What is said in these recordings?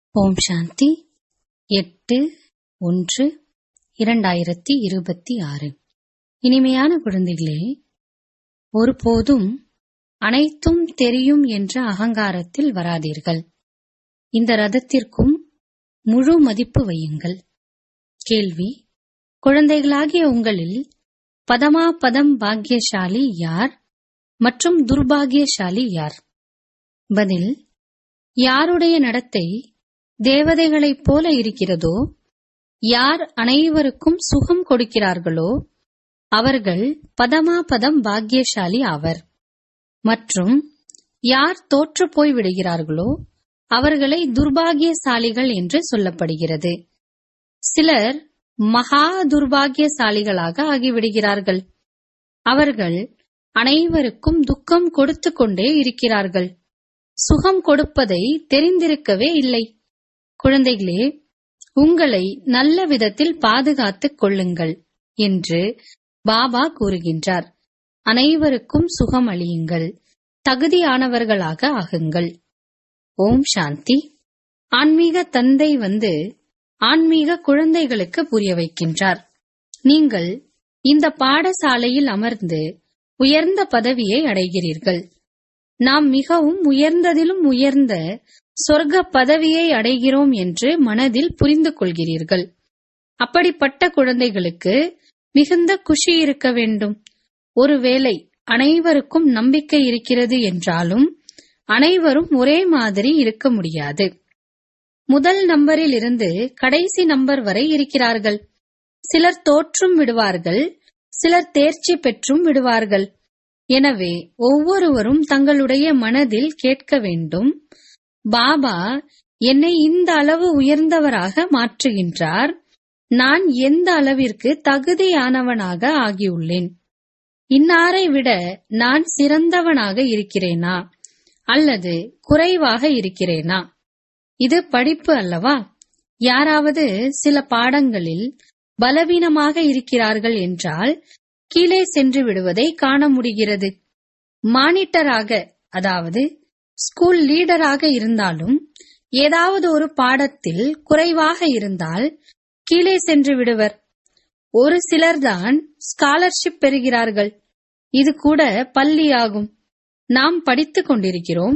ஓம் சாந்தி எட்டு ஒன்று இரண்டாயிரத்தி இருபத்தி ஆறு இனிமையான குழந்தைகளே ஒருபோதும் அனைத்தும் தெரியும் என்ற அகங்காரத்தில் வராதீர்கள் இந்த ரதத்திற்கும் முழு மதிப்பு வையுங்கள் கேள்வி குழந்தைகளாகிய உங்களில் பதமா பதம் பாக்கியசாலி யார் மற்றும் துர்பாகியசாலி யார் பதில் யாருடைய நடத்தை தேவதைகளைப் போல இருக்கிறதோ யார் அனைவருக்கும் சுகம் கொடுக்கிறார்களோ அவர்கள் பதமா பதம் பாக்கியசாலி ஆவர் மற்றும் யார் தோற்று போய் விடுகிறார்களோ அவர்களை துர்பாகியசாலிகள் என்று சொல்லப்படுகிறது சிலர் மகா துர்பாகியசாலிகளாக ஆகிவிடுகிறார்கள் அவர்கள் அனைவருக்கும் துக்கம் கொடுத்து கொண்டே இருக்கிறார்கள் சுகம் கொடுப்பதை தெரிந்திருக்கவே இல்லை குழந்தைகளே உங்களை நல்ல விதத்தில் பாதுகாத்துக் கொள்ளுங்கள் என்று பாபா கூறுகின்றார் அனைவருக்கும் சுகம் அளியுங்கள் தகுதியானவர்களாக ஆகுங்கள் ஓம் சாந்தி ஆன்மீக தந்தை வந்து ஆன்மீக குழந்தைகளுக்கு புரிய வைக்கின்றார் நீங்கள் இந்த பாடசாலையில் அமர்ந்து உயர்ந்த பதவியை அடைகிறீர்கள் நாம் மிகவும் உயர்ந்ததிலும் உயர்ந்த சொர்க்க பதவியை அடைகிறோம் என்று மனதில் புரிந்து கொள்கிறீர்கள் அப்படிப்பட்ட குழந்தைகளுக்கு மிகுந்த குஷி இருக்க வேண்டும் ஒருவேளை அனைவருக்கும் நம்பிக்கை இருக்கிறது என்றாலும் அனைவரும் ஒரே மாதிரி இருக்க முடியாது முதல் நம்பரில் இருந்து கடைசி நம்பர் வரை இருக்கிறார்கள் சிலர் தோற்றும் விடுவார்கள் சிலர் தேர்ச்சி பெற்றும் விடுவார்கள் எனவே ஒவ்வொருவரும் தங்களுடைய மனதில் கேட்க வேண்டும் பாபா என்னை இந்த அளவு உயர்ந்தவராக மாற்றுகின்றார் நான் எந்த அளவிற்கு தகுதியானவனாக ஆகியுள்ளேன் இன்னாரை விட நான் சிறந்தவனாக இருக்கிறேனா அல்லது குறைவாக இருக்கிறேனா இது படிப்பு அல்லவா யாராவது சில பாடங்களில் பலவீனமாக இருக்கிறார்கள் என்றால் கீழே சென்று விடுவதை காண முடிகிறது மானிட்டராக அதாவது ஸ்கூல் லீடராக இருந்தாலும் ஏதாவது ஒரு பாடத்தில் குறைவாக இருந்தால் கீழே சென்று விடுவர் ஒரு சிலர்தான் ஸ்காலர்ஷிப் பெறுகிறார்கள் இது கூட பள்ளியாகும் நாம் படித்துக் கொண்டிருக்கிறோம்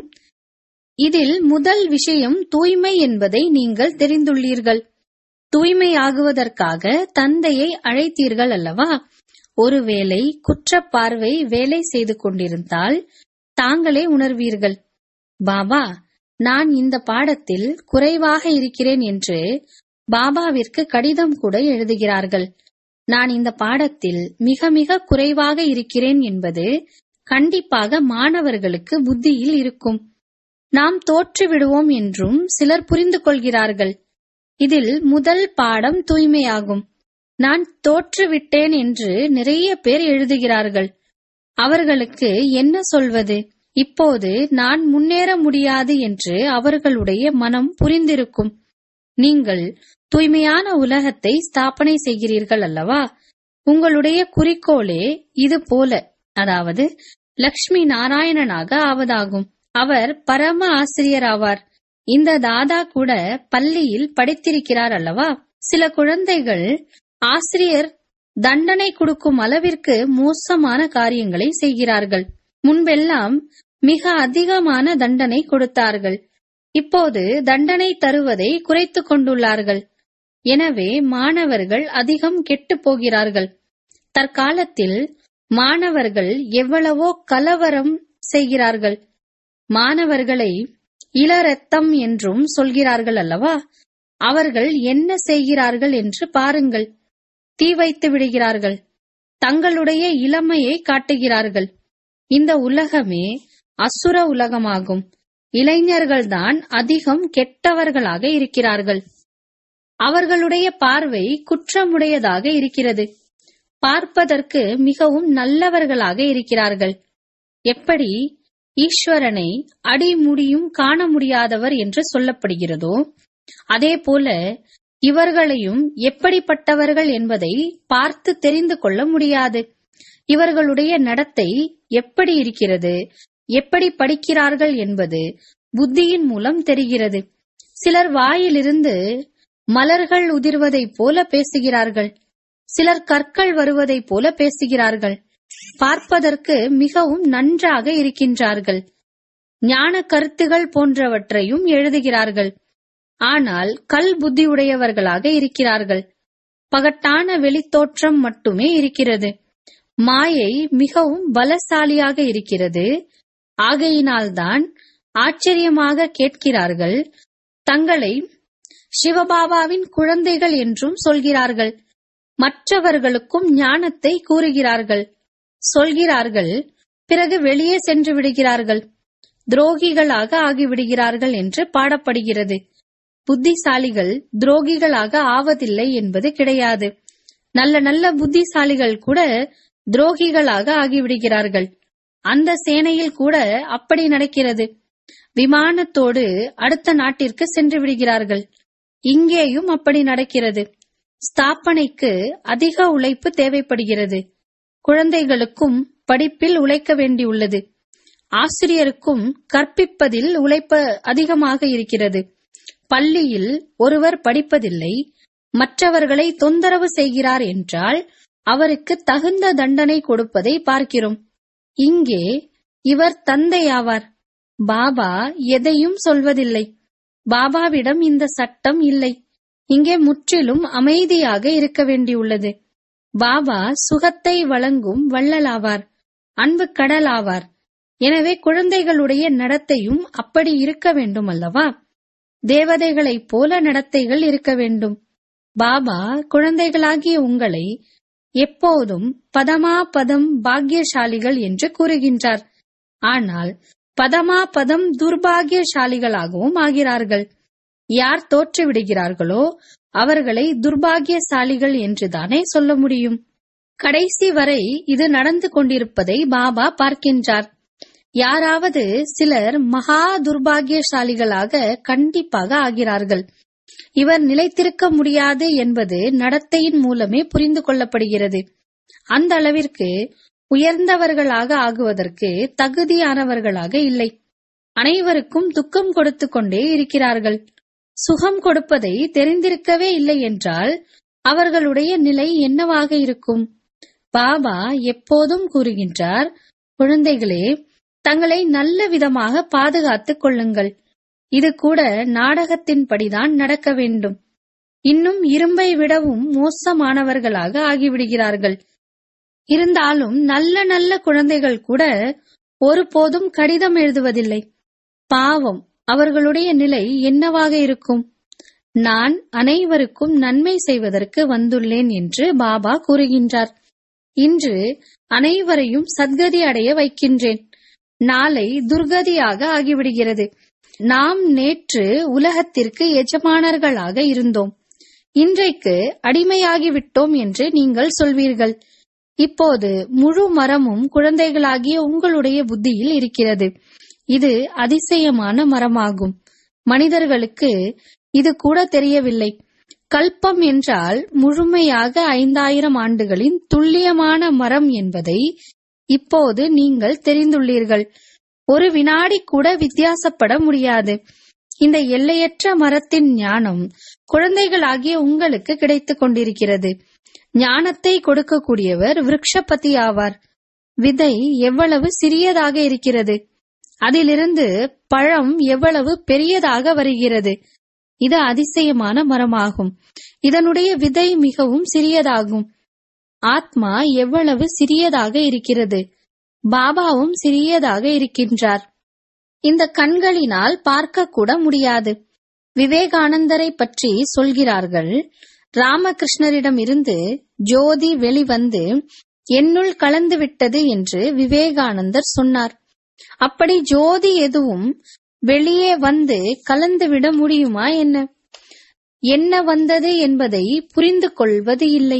இதில் முதல் விஷயம் தூய்மை என்பதை நீங்கள் தெரிந்துள்ளீர்கள் தூய்மையாகுவதற்காக தந்தையை அழைத்தீர்கள் அல்லவா ஒருவேளை குற்ற பார்வை வேலை செய்து கொண்டிருந்தால் தாங்களே உணர்வீர்கள் பாபா நான் இந்த பாடத்தில் குறைவாக இருக்கிறேன் என்று பாபாவிற்கு கடிதம் கூட எழுதுகிறார்கள் நான் இந்த பாடத்தில் மிக மிக குறைவாக இருக்கிறேன் என்பது கண்டிப்பாக மாணவர்களுக்கு புத்தியில் இருக்கும் நாம் தோற்று விடுவோம் என்றும் சிலர் புரிந்து கொள்கிறார்கள் இதில் முதல் பாடம் தூய்மையாகும் நான் தோற்றுவிட்டேன் என்று நிறைய பேர் எழுதுகிறார்கள் அவர்களுக்கு என்ன சொல்வது இப்போது நான் முன்னேற முடியாது என்று அவர்களுடைய மனம் புரிந்திருக்கும் நீங்கள் தூய்மையான உலகத்தை ஸ்தாபனை செய்கிறீர்கள் அல்லவா உங்களுடைய குறிக்கோளே இது போல அதாவது லக்ஷ்மி நாராயணனாக ஆவதாகும் அவர் பரம ஆசிரியர் ஆவார் இந்த தாதா கூட பள்ளியில் படித்திருக்கிறார் அல்லவா சில குழந்தைகள் ஆசிரியர் தண்டனை கொடுக்கும் அளவிற்கு மோசமான காரியங்களை செய்கிறார்கள் முன்பெல்லாம் மிக அதிகமான தண்டனை கொடுத்தார்கள் இப்போது தண்டனை தருவதை குறைத்துக் கொண்டுள்ளார்கள் எனவே மாணவர்கள் அதிகம் கெட்டு போகிறார்கள் தற்காலத்தில் மாணவர்கள் எவ்வளவோ கலவரம் செய்கிறார்கள் மாணவர்களை இளரத்தம் என்றும் சொல்கிறார்கள் அல்லவா அவர்கள் என்ன செய்கிறார்கள் என்று பாருங்கள் தீ வைத்து விடுகிறார்கள் தங்களுடைய இளமையை காட்டுகிறார்கள் இந்த உலகமே அசுர உலகமாகும் இளைஞர்கள்தான் அதிகம் கெட்டவர்களாக இருக்கிறார்கள் அவர்களுடைய பார்வை குற்றமுடையதாக இருக்கிறது பார்ப்பதற்கு மிகவும் நல்லவர்களாக இருக்கிறார்கள் எப்படி ஈஸ்வரனை அடிமுடியும் காண முடியாதவர் என்று சொல்லப்படுகிறதோ அதே போல இவர்களையும் எப்படிப்பட்டவர்கள் என்பதை பார்த்து தெரிந்து கொள்ள முடியாது இவர்களுடைய நடத்தை எப்படி இருக்கிறது எப்படி படிக்கிறார்கள் என்பது புத்தியின் மூலம் தெரிகிறது சிலர் வாயிலிருந்து மலர்கள் உதிர்வதைப் போல பேசுகிறார்கள் சிலர் கற்கள் வருவதைப் போல பேசுகிறார்கள் பார்ப்பதற்கு மிகவும் நன்றாக இருக்கின்றார்கள் ஞான கருத்துகள் போன்றவற்றையும் எழுதுகிறார்கள் ஆனால் கல் புத்தியுடையவர்களாக இருக்கிறார்கள் பகட்டான வெளித்தோற்றம் மட்டுமே இருக்கிறது மாயை மிகவும் பலசாலியாக இருக்கிறது ஆகையினால்தான் ஆச்சரியமாக கேட்கிறார்கள் தங்களை சிவபாபாவின் குழந்தைகள் என்றும் சொல்கிறார்கள் மற்றவர்களுக்கும் ஞானத்தை கூறுகிறார்கள் சொல்கிறார்கள் பிறகு வெளியே சென்று விடுகிறார்கள் துரோகிகளாக ஆகிவிடுகிறார்கள் என்று பாடப்படுகிறது புத்திசாலிகள் துரோகிகளாக ஆவதில்லை என்பது கிடையாது நல்ல நல்ல புத்திசாலிகள் கூட துரோகிகளாக ஆகிவிடுகிறார்கள் அந்த சேனையில் கூட அப்படி நடக்கிறது விமானத்தோடு அடுத்த நாட்டிற்கு சென்று விடுகிறார்கள் இங்கேயும் அப்படி நடக்கிறது ஸ்தாபனைக்கு அதிக உழைப்பு தேவைப்படுகிறது குழந்தைகளுக்கும் படிப்பில் உழைக்க வேண்டியுள்ளது ஆசிரியருக்கும் கற்பிப்பதில் உழைப்பு அதிகமாக இருக்கிறது பள்ளியில் ஒருவர் படிப்பதில்லை மற்றவர்களை தொந்தரவு செய்கிறார் என்றால் அவருக்கு தகுந்த தண்டனை கொடுப்பதை பார்க்கிறோம் இங்கே இவர் தந்தையாவார் பாபா எதையும் சொல்வதில்லை பாபாவிடம் இந்த சட்டம் இல்லை இங்கே முற்றிலும் அமைதியாக இருக்க வேண்டியுள்ளது பாபா சுகத்தை வழங்கும் வள்ளலாவார் அன்பு கடலாவார் எனவே குழந்தைகளுடைய நடத்தையும் அப்படி இருக்க வேண்டும் அல்லவா தேவதைகளைப் போல நடத்தைகள் இருக்க வேண்டும் பாபா குழந்தைகளாகிய உங்களை எப்போதும் பதமா பதம் பாக்கியசாலிகள் என்று கூறுகின்றார் ஆனால் பதமா பதம் துர்பாகியசாலிகளாகவும் ஆகிறார்கள் யார் தோற்று விடுகிறார்களோ அவர்களை துர்பாகியசாலிகள் என்றுதானே சொல்ல முடியும் கடைசி வரை இது நடந்து கொண்டிருப்பதை பாபா பார்க்கின்றார் யாராவது சிலர் மகா துர்பாகியசாலிகளாக கண்டிப்பாக ஆகிறார்கள் இவர் நிலைத்திருக்க முடியாது என்பது நடத்தையின் மூலமே புரிந்து கொள்ளப்படுகிறது அந்த அளவிற்கு உயர்ந்தவர்களாக ஆகுவதற்கு தகுதியானவர்களாக இல்லை அனைவருக்கும் துக்கம் கொடுத்து கொண்டே இருக்கிறார்கள் சுகம் கொடுப்பதை தெரிந்திருக்கவே இல்லை என்றால் அவர்களுடைய நிலை என்னவாக இருக்கும் பாபா எப்போதும் கூறுகின்றார் குழந்தைகளே தங்களை நல்ல விதமாக பாதுகாத்துக் கொள்ளுங்கள் இது கூட நாடகத்தின்படிதான் நடக்க வேண்டும் இன்னும் இரும்பை விடவும் மோசமானவர்களாக ஆகிவிடுகிறார்கள் இருந்தாலும் நல்ல நல்ல குழந்தைகள் கூட ஒருபோதும் கடிதம் எழுதுவதில்லை பாவம் அவர்களுடைய நிலை என்னவாக இருக்கும் நான் அனைவருக்கும் நன்மை செய்வதற்கு வந்துள்ளேன் என்று பாபா கூறுகின்றார் இன்று அனைவரையும் சத்கதி அடைய வைக்கின்றேன் நாளை துர்கதியாக ஆகிவிடுகிறது நாம் நேற்று உலகத்திற்கு எஜமானர்களாக இருந்தோம் இன்றைக்கு அடிமையாகிவிட்டோம் என்று நீங்கள் சொல்வீர்கள் இப்போது முழு மரமும் குழந்தைகளாகிய உங்களுடைய புத்தியில் இருக்கிறது இது அதிசயமான மரமாகும் மனிதர்களுக்கு இது கூட தெரியவில்லை கல்பம் என்றால் முழுமையாக ஐந்தாயிரம் ஆண்டுகளின் துல்லியமான மரம் என்பதை இப்போது நீங்கள் தெரிந்துள்ளீர்கள் ஒரு வினாடி கூட வித்தியாசப்பட முடியாது இந்த எல்லையற்ற மரத்தின் ஞானம் குழந்தைகளாகிய உங்களுக்கு கிடைத்துக் கொண்டிருக்கிறது ஞானத்தை கொடுக்கக்கூடியவர் விருட்சபதி ஆவார் விதை எவ்வளவு சிறியதாக இருக்கிறது அதிலிருந்து பழம் எவ்வளவு பெரியதாக வருகிறது இது அதிசயமான மரமாகும் இதனுடைய விதை மிகவும் சிறியதாகும் ஆத்மா எவ்வளவு சிறியதாக இருக்கிறது பாபாவும் சிறியதாக இருக்கின்றார் இந்த கண்களினால் பார்க்க கூட முடியாது விவேகானந்தரை பற்றி சொல்கிறார்கள் ராமகிருஷ்ணரிடம் இருந்து ஜோதி வெளிவந்து என்னுள் கலந்து விட்டது என்று விவேகானந்தர் சொன்னார் அப்படி ஜோதி எதுவும் வெளியே வந்து கலந்துவிட முடியுமா என்ன என்ன வந்தது என்பதை புரிந்து கொள்வது இல்லை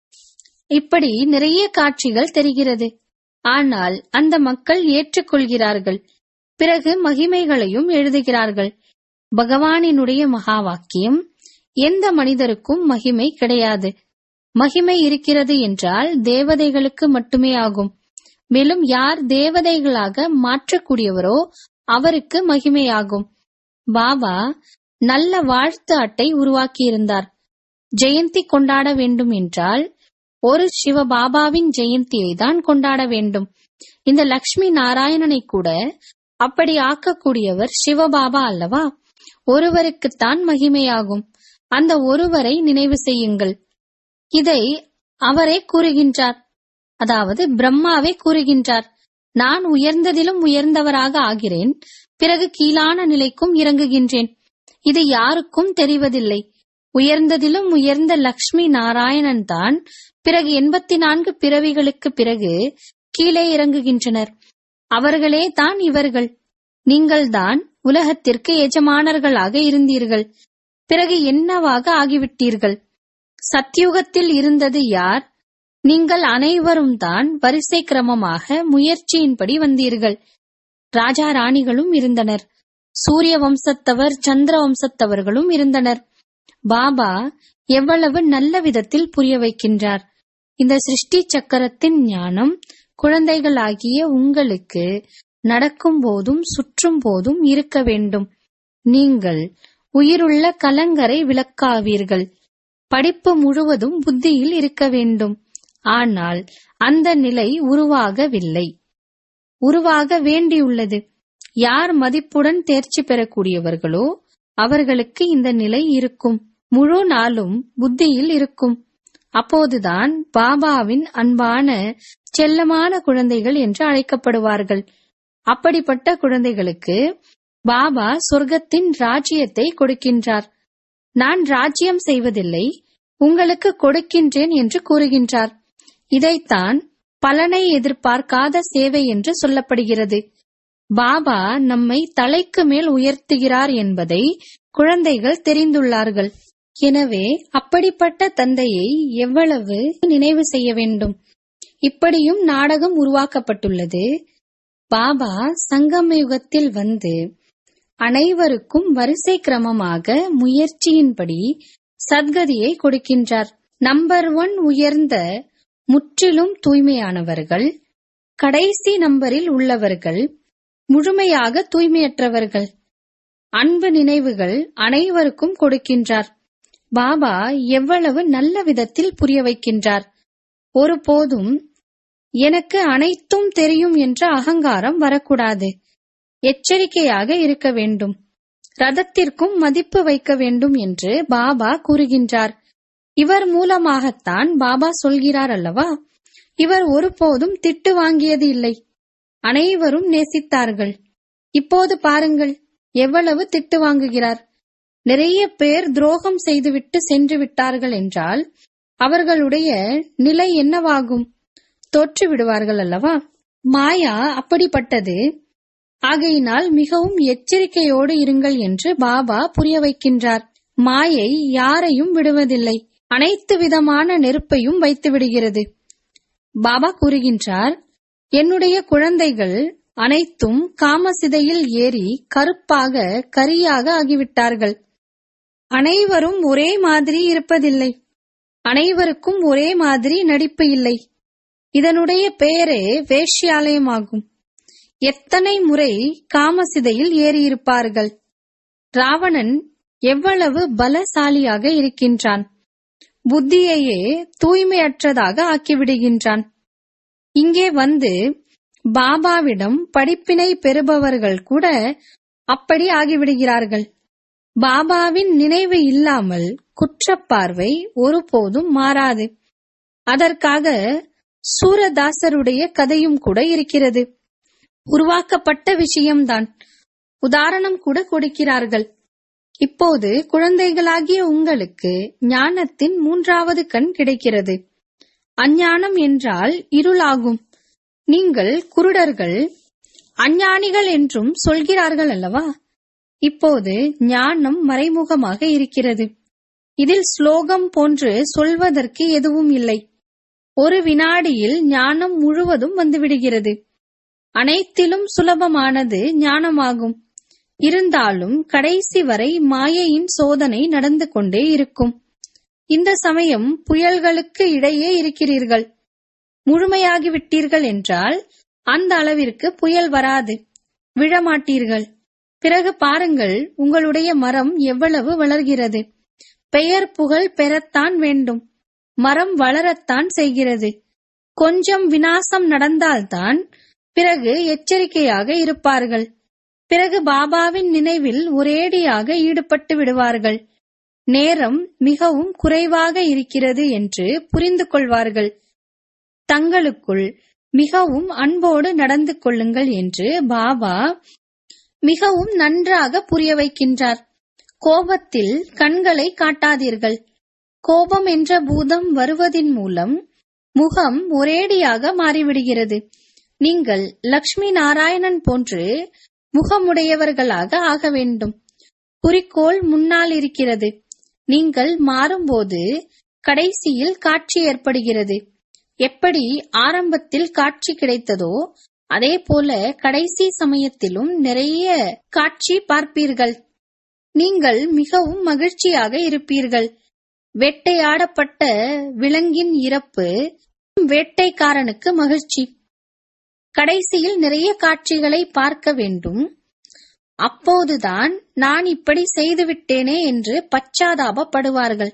இப்படி நிறைய காட்சிகள் தெரிகிறது ஆனால் அந்த மக்கள் ஏற்றுக்கொள்கிறார்கள் பிறகு மகிமைகளையும் எழுதுகிறார்கள் பகவானினுடைய மகா வாக்கியம் எந்த மனிதருக்கும் மகிமை கிடையாது மகிமை இருக்கிறது என்றால் தேவதைகளுக்கு மட்டுமே ஆகும் மேலும் யார் தேவதைகளாக மாற்றக்கூடியவரோ அவருக்கு மகிமையாகும் பாபா நல்ல வாழ்த்து அட்டை உருவாக்கியிருந்தார் ஜெயந்தி கொண்டாட வேண்டும் என்றால் ஒரு சிவபாபாவின் ஜெயந்தியை தான் கொண்டாட வேண்டும் இந்த லக்ஷ்மி நாராயணனை கூட அப்படி ஆக்கக்கூடியவர் சிவபாபா அல்லவா ஒருவருக்குத்தான் மகிமையாகும் அந்த ஒருவரை நினைவு செய்யுங்கள் இதை அவரே கூறுகின்றார் அதாவது பிரம்மாவே கூறுகின்றார் நான் உயர்ந்ததிலும் உயர்ந்தவராக ஆகிறேன் பிறகு கீழான நிலைக்கும் இறங்குகின்றேன் இது யாருக்கும் தெரிவதில்லை உயர்ந்ததிலும் உயர்ந்த லக்ஷ்மி நாராயணன் தான் பிறகு எண்பத்தி நான்கு பிறவிகளுக்கு பிறகு கீழே இறங்குகின்றனர் அவர்களே தான் இவர்கள் நீங்கள்தான் உலகத்திற்கு எஜமானர்களாக இருந்தீர்கள் பிறகு என்னவாக ஆகிவிட்டீர்கள் சத்யுகத்தில் இருந்தது யார் நீங்கள் அனைவரும் தான் வரிசை கிரமமாக முயற்சியின்படி வந்தீர்கள் ராஜா ராணிகளும் இருந்தனர் சூரிய வம்சத்தவர் சந்திர வம்சத்தவர்களும் இருந்தனர் பாபா எவ்வளவு நல்ல விதத்தில் புரிய வைக்கின்றார் இந்த சிருஷ்டி சக்கரத்தின் ஞானம் குழந்தைகளாகிய உங்களுக்கு நடக்கும் போதும் சுற்றும் போதும் இருக்க வேண்டும் நீங்கள் உயிருள்ள கலங்கரை விளக்காவீர்கள் படிப்பு முழுவதும் புத்தியில் இருக்க வேண்டும் ஆனால் அந்த நிலை உருவாகவில்லை உருவாக வேண்டியுள்ளது யார் மதிப்புடன் தேர்ச்சி பெறக்கூடியவர்களோ அவர்களுக்கு இந்த நிலை இருக்கும் முழு நாளும் புத்தியில் இருக்கும் அப்போதுதான் பாபாவின் அன்பான செல்லமான குழந்தைகள் என்று அழைக்கப்படுவார்கள் அப்படிப்பட்ட குழந்தைகளுக்கு பாபா சொர்க்கத்தின் ராஜ்யத்தை கொடுக்கின்றார் நான் ராஜ்யம் செய்வதில்லை உங்களுக்கு கொடுக்கின்றேன் என்று கூறுகின்றார் இதைத்தான் பலனை எதிர்பார்க்காத சேவை என்று சொல்லப்படுகிறது பாபா நம்மை தலைக்கு மேல் உயர்த்துகிறார் என்பதை குழந்தைகள் தெரிந்துள்ளார்கள் எனவே அப்படிப்பட்ட தந்தையை எவ்வளவு நினைவு செய்ய வேண்டும் இப்படியும் நாடகம் உருவாக்கப்பட்டுள்ளது பாபா சங்கம யுகத்தில் வந்து அனைவருக்கும் வரிசை கிரமமாக முயற்சியின்படி சத்கதியை கொடுக்கின்றார் நம்பர் ஒன் உயர்ந்த முற்றிலும் தூய்மையானவர்கள் கடைசி நம்பரில் உள்ளவர்கள் முழுமையாக தூய்மையற்றவர்கள் அன்பு நினைவுகள் அனைவருக்கும் கொடுக்கின்றார் பாபா எவ்வளவு நல்ல விதத்தில் புரிய வைக்கின்றார் ஒருபோதும் எனக்கு அனைத்தும் தெரியும் என்ற அகங்காரம் வரக்கூடாது எச்சரிக்கையாக இருக்க வேண்டும் ரதத்திற்கும் மதிப்பு வைக்க வேண்டும் என்று பாபா கூறுகின்றார் இவர் மூலமாகத்தான் பாபா சொல்கிறார் அல்லவா இவர் ஒருபோதும் திட்டு வாங்கியது இல்லை அனைவரும் நேசித்தார்கள் இப்போது பாருங்கள் எவ்வளவு திட்டு வாங்குகிறார் நிறைய பேர் துரோகம் செய்துவிட்டு சென்று விட்டார்கள் என்றால் அவர்களுடைய நிலை என்னவாகும் தோற்று விடுவார்கள் அல்லவா மாயா அப்படிப்பட்டது ஆகையினால் மிகவும் எச்சரிக்கையோடு இருங்கள் என்று பாபா புரிய வைக்கின்றார் மாயை யாரையும் விடுவதில்லை அனைத்து விதமான நெருப்பையும் வைத்து விடுகிறது பாபா கூறுகின்றார் என்னுடைய குழந்தைகள் அனைத்தும் காமசிதையில் ஏறி கருப்பாக கரியாக ஆகிவிட்டார்கள் அனைவரும் ஒரே மாதிரி இருப்பதில்லை அனைவருக்கும் ஒரே மாதிரி நடிப்பு இல்லை இதனுடைய பெயரே வேஷ்யாலயமாகும் எத்தனை முறை காமசிதையில் ஏறியிருப்பார்கள் ராவணன் எவ்வளவு பலசாலியாக இருக்கின்றான் புத்தியையே தூய்மையற்றதாக ஆக்கிவிடுகின்றான் இங்கே வந்து பாபாவிடம் படிப்பினை பெறுபவர்கள் கூட அப்படி ஆகிவிடுகிறார்கள் பாபாவின் நினைவு இல்லாமல் குற்றப்பார்வை ஒருபோதும் மாறாது அதற்காக சூரதாசருடைய கதையும் கூட இருக்கிறது உருவாக்கப்பட்ட விஷயம்தான் உதாரணம் கூட கொடுக்கிறார்கள் இப்போது குழந்தைகளாகிய உங்களுக்கு ஞானத்தின் மூன்றாவது கண் கிடைக்கிறது அஞ்ஞானம் என்றால் இருளாகும் நீங்கள் குருடர்கள் அஞ்ஞானிகள் என்றும் சொல்கிறார்கள் அல்லவா இப்போது ஞானம் மறைமுகமாக இருக்கிறது இதில் ஸ்லோகம் போன்று சொல்வதற்கு எதுவும் இல்லை ஒரு வினாடியில் ஞானம் முழுவதும் வந்துவிடுகிறது அனைத்திலும் சுலபமானது ஞானமாகும் இருந்தாலும் கடைசி வரை மாயையின் சோதனை நடந்து கொண்டே இருக்கும் இந்த சமயம் புயல்களுக்கு இடையே இருக்கிறீர்கள் முழுமையாகிவிட்டீர்கள் என்றால் அந்த அளவிற்கு புயல் வராது விழமாட்டீர்கள் பிறகு பாருங்கள் உங்களுடைய மரம் எவ்வளவு வளர்கிறது பெயர் புகழ் பெறத்தான் வேண்டும் மரம் வளரத்தான் செய்கிறது கொஞ்சம் வினாசம் நடந்தால்தான் பிறகு எச்சரிக்கையாக இருப்பார்கள் பிறகு பாபாவின் நினைவில் ஒரேடியாக ஈடுபட்டு விடுவார்கள் நேரம் மிகவும் குறைவாக இருக்கிறது என்று புரிந்து கொள்வார்கள் தங்களுக்குள் மிகவும் அன்போடு நடந்து கொள்ளுங்கள் என்று பாபா மிகவும் நன்றாக புரிய வைக்கின்றார் கோபத்தில் கண்களை காட்டாதீர்கள் கோபம் என்ற பூதம் வருவதின் மூலம் முகம் ஒரேடியாக மாறிவிடுகிறது நீங்கள் லக்ஷ்மி நாராயணன் போன்று முகமுடையவர்களாக ஆக வேண்டும் குறிக்கோள் முன்னால் இருக்கிறது நீங்கள் மாறும்போது கடைசியில் காட்சி ஏற்படுகிறது எப்படி ஆரம்பத்தில் காட்சி கிடைத்ததோ அதே போல கடைசி சமயத்திலும் நிறைய காட்சி பார்ப்பீர்கள் நீங்கள் மிகவும் மகிழ்ச்சியாக இருப்பீர்கள் வேட்டையாடப்பட்ட விலங்கின் இறப்பு வேட்டைக்காரனுக்கு மகிழ்ச்சி கடைசியில் நிறைய காட்சிகளை பார்க்க வேண்டும் அப்போதுதான் நான் இப்படி செய்துவிட்டேனே என்று பச்சாதாபப்படுவார்கள்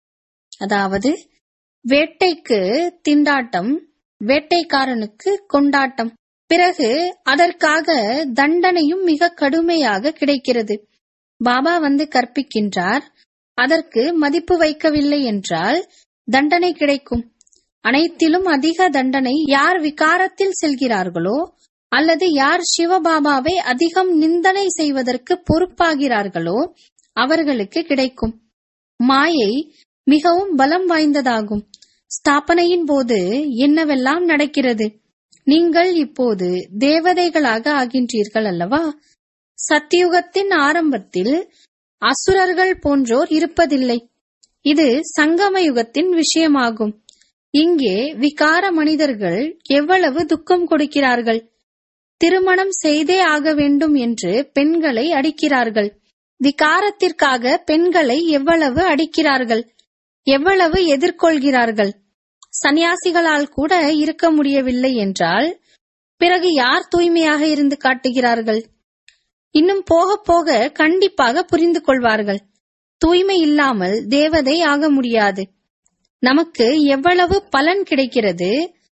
அதாவது வேட்டைக்கு திண்டாட்டம் வேட்டைக்காரனுக்கு கொண்டாட்டம் பிறகு அதற்காக தண்டனையும் மிக கடுமையாக கிடைக்கிறது பாபா வந்து கற்பிக்கின்றார் அதற்கு மதிப்பு வைக்கவில்லை என்றால் தண்டனை கிடைக்கும் அனைத்திலும் அதிக தண்டனை யார் விகாரத்தில் செல்கிறார்களோ அல்லது யார் சிவபாபாவை அதிகம் நிந்தனை செய்வதற்கு பொறுப்பாகிறார்களோ அவர்களுக்கு கிடைக்கும் மாயை மிகவும் பலம் வாய்ந்ததாகும் ஸ்தாபனையின் போது என்னவெல்லாம் நடக்கிறது நீங்கள் இப்போது தேவதைகளாக ஆகின்றீர்கள் அல்லவா சத்தியுகத்தின் ஆரம்பத்தில் அசுரர்கள் போன்றோர் இருப்பதில்லை இது சங்கம யுகத்தின் விஷயமாகும் இங்கே விகார மனிதர்கள் எவ்வளவு துக்கம் கொடுக்கிறார்கள் திருமணம் செய்தே ஆக வேண்டும் என்று பெண்களை அடிக்கிறார்கள் விகாரத்திற்காக பெண்களை எவ்வளவு அடிக்கிறார்கள் எவ்வளவு எதிர்கொள்கிறார்கள் சந்நியாசிகளால் கூட இருக்க முடியவில்லை என்றால் பிறகு யார் தூய்மையாக இருந்து காட்டுகிறார்கள் இன்னும் போக போக கண்டிப்பாக புரிந்து கொள்வார்கள் தூய்மை இல்லாமல் தேவதை ஆக முடியாது நமக்கு எவ்வளவு பலன் கிடைக்கிறது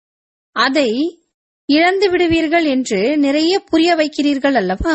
அதை இழந்து விடுவீர்கள் என்று நிறைய புரிய வைக்கிறீர்கள் அல்லவா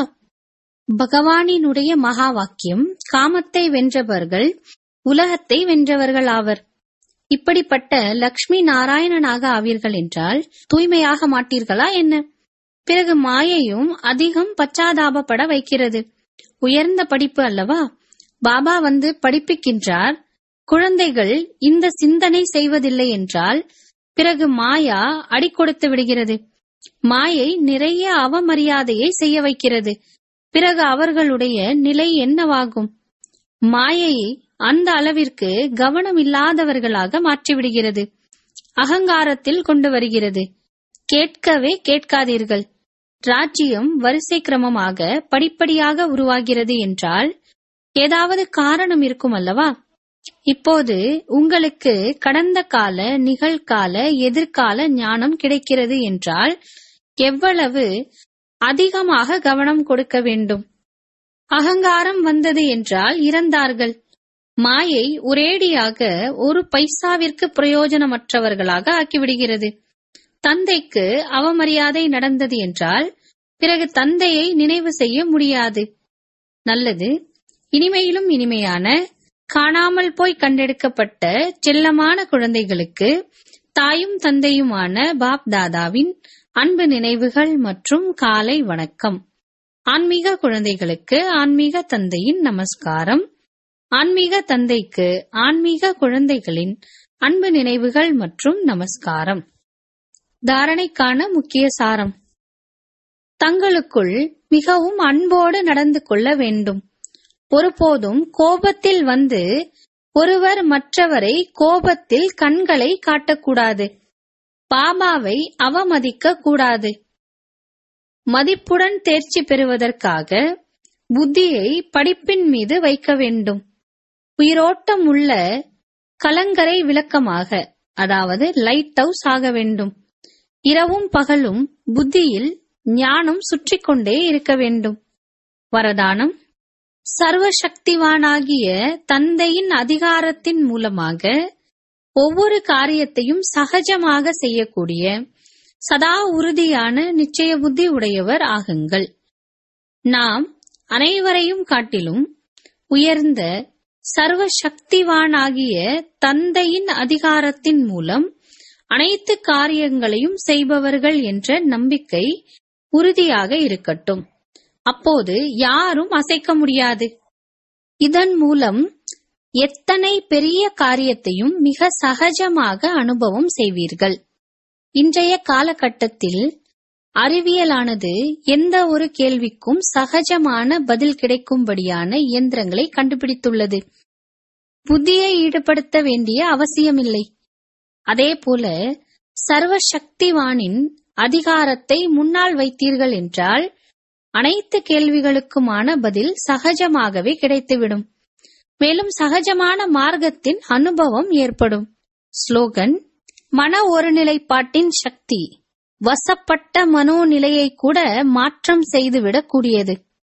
பகவானினுடைய மகா வாக்கியம் காமத்தை வென்றவர்கள் உலகத்தை வென்றவர்கள் ஆவர் இப்படிப்பட்ட லக்ஷ்மி நாராயணனாக ஆவீர்கள் என்றால் தூய்மையாக மாட்டீர்களா என்ன பிறகு மாயையும் அதிகம் பச்சாதாபப்பட வைக்கிறது உயர்ந்த படிப்பு அல்லவா பாபா வந்து படிப்பிக்கின்றார் குழந்தைகள் இந்த சிந்தனை செய்வதில்லை என்றால் பிறகு மாயா அடிக்கொடுத்து விடுகிறது மாயை நிறைய அவமரியாதையை செய்ய வைக்கிறது பிறகு அவர்களுடைய நிலை என்னவாகும் மாயையை அந்த அளவிற்கு கவனம் இல்லாதவர்களாக மாற்றிவிடுகிறது அகங்காரத்தில் கொண்டு வருகிறது கேட்கவே கேட்காதீர்கள் ராஜ்யம் வரிசை கிரமமாக படிப்படியாக உருவாகிறது என்றால் ஏதாவது காரணம் இருக்கும் அல்லவா இப்போது உங்களுக்கு கடந்த கால நிகழ்கால எதிர்கால ஞானம் கிடைக்கிறது என்றால் எவ்வளவு அதிகமாக கவனம் கொடுக்க வேண்டும் அகங்காரம் வந்தது என்றால் இறந்தார்கள் மாயை ஒரேடியாக ஒரு பைசாவிற்கு பிரயோஜனமற்றவர்களாக ஆக்கிவிடுகிறது தந்தைக்கு அவமரியாதை நடந்தது என்றால் பிறகு தந்தையை நினைவு செய்ய முடியாது நல்லது இனிமையிலும் இனிமையான காணாமல் போய் கண்டெடுக்கப்பட்ட செல்லமான குழந்தைகளுக்கு தாயும் தந்தையுமான பாப் தாதாவின் அன்பு நினைவுகள் மற்றும் காலை வணக்கம் ஆன்மீக குழந்தைகளுக்கு ஆன்மீக தந்தையின் நமஸ்காரம் ஆன்மீக தந்தைக்கு ஆன்மீக குழந்தைகளின் அன்பு நினைவுகள் மற்றும் நமஸ்காரம் தாரணைக்கான முக்கிய சாரம் தங்களுக்குள் மிகவும் அன்போடு நடந்து கொள்ள வேண்டும் ஒருபோதும் கோபத்தில் வந்து ஒருவர் மற்றவரை கோபத்தில் கண்களை காட்டக்கூடாது பாபாவை அவமதிக்க கூடாது மதிப்புடன் தேர்ச்சி பெறுவதற்காக புத்தியை படிப்பின் மீது வைக்க வேண்டும் உயிரோட்டம் உள்ள கலங்கரை விளக்கமாக அதாவது லைட் ஹவுஸ் ஆக வேண்டும் இரவும் பகலும் புத்தியில் ஞானம் சுற்றி கொண்டே இருக்க வேண்டும் வரதானம் சர்வசக்திவானாகிய தந்தையின் அதிகாரத்தின் மூலமாக ஒவ்வொரு காரியத்தையும் சகஜமாக செய்யக்கூடிய சதா உறுதியான நிச்சய புத்தி உடையவர் ஆகுங்கள் நாம் அனைவரையும் காட்டிலும் உயர்ந்த சர்வ சக்திவானாகிய தந்தையின் அதிகாரத்தின் மூலம் அனைத்து காரியங்களையும் செய்பவர்கள் என்ற நம்பிக்கை உறுதியாக இருக்கட்டும் அப்போது யாரும் அசைக்க முடியாது இதன் மூலம் எத்தனை பெரிய காரியத்தையும் மிக சகஜமாக அனுபவம் செய்வீர்கள் இன்றைய காலகட்டத்தில் அறிவியலானது எந்த ஒரு கேள்விக்கும் சகஜமான பதில் கிடைக்கும்படியான இயந்திரங்களை கண்டுபிடித்துள்ளது புத்தியை ஈடுபடுத்த வேண்டிய அவசியமில்லை அதேபோல சர்வ சக்திவானின் அதிகாரத்தை முன்னால் வைத்தீர்கள் என்றால் அனைத்து கேள்விகளுக்குமான பதில் சகஜமாகவே கிடைத்துவிடும் மேலும் சகஜமான மார்க்கத்தின் அனுபவம் ஏற்படும் ஸ்லோகன் மன ஒருநிலைப்பாட்டின் சக்தி வசப்பட்ட மனோநிலையை கூட மாற்றம் செய்துவிடக் கூடியது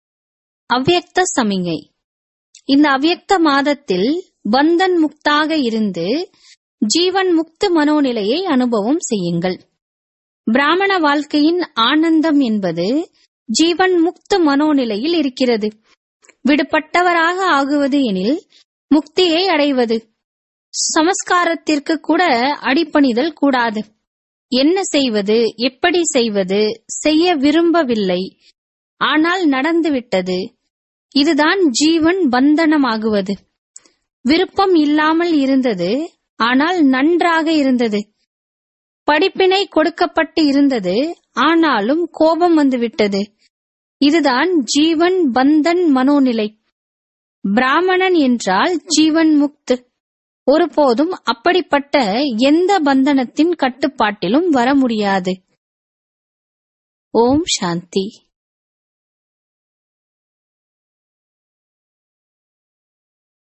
அவ்யக்த சமிங்கை இந்த அவ்யக்த மாதத்தில் பந்தன் முக்தாக இருந்து ஜீவன் முக்து மனோநிலையை அனுபவம் செய்யுங்கள் பிராமண வாழ்க்கையின் ஆனந்தம் என்பது ஜீவன் முக்து மனோநிலையில் இருக்கிறது விடுபட்டவராக ஆகுவது எனில் முக்தியை அடைவது சமஸ்காரத்திற்கு கூட அடிப்பணிதல் கூடாது என்ன செய்வது எப்படி செய்வது செய்ய விரும்பவில்லை ஆனால் நடந்துவிட்டது இதுதான் ஜீவன் பந்தனமாகுவது விருப்பம் இல்லாமல் இருந்தது ஆனால் நன்றாக இருந்தது படிப்பினை கொடுக்கப்பட்டு இருந்தது ஆனாலும் கோபம் வந்துவிட்டது இதுதான் ஜீவன் பந்தன் மனோநிலை பிராமணன் என்றால் ஜீவன் முக்து ஒருபோதும் அப்படிப்பட்ட எந்த பந்தனத்தின் கட்டுப்பாட்டிலும் வர முடியாது ஓம் சாந்தி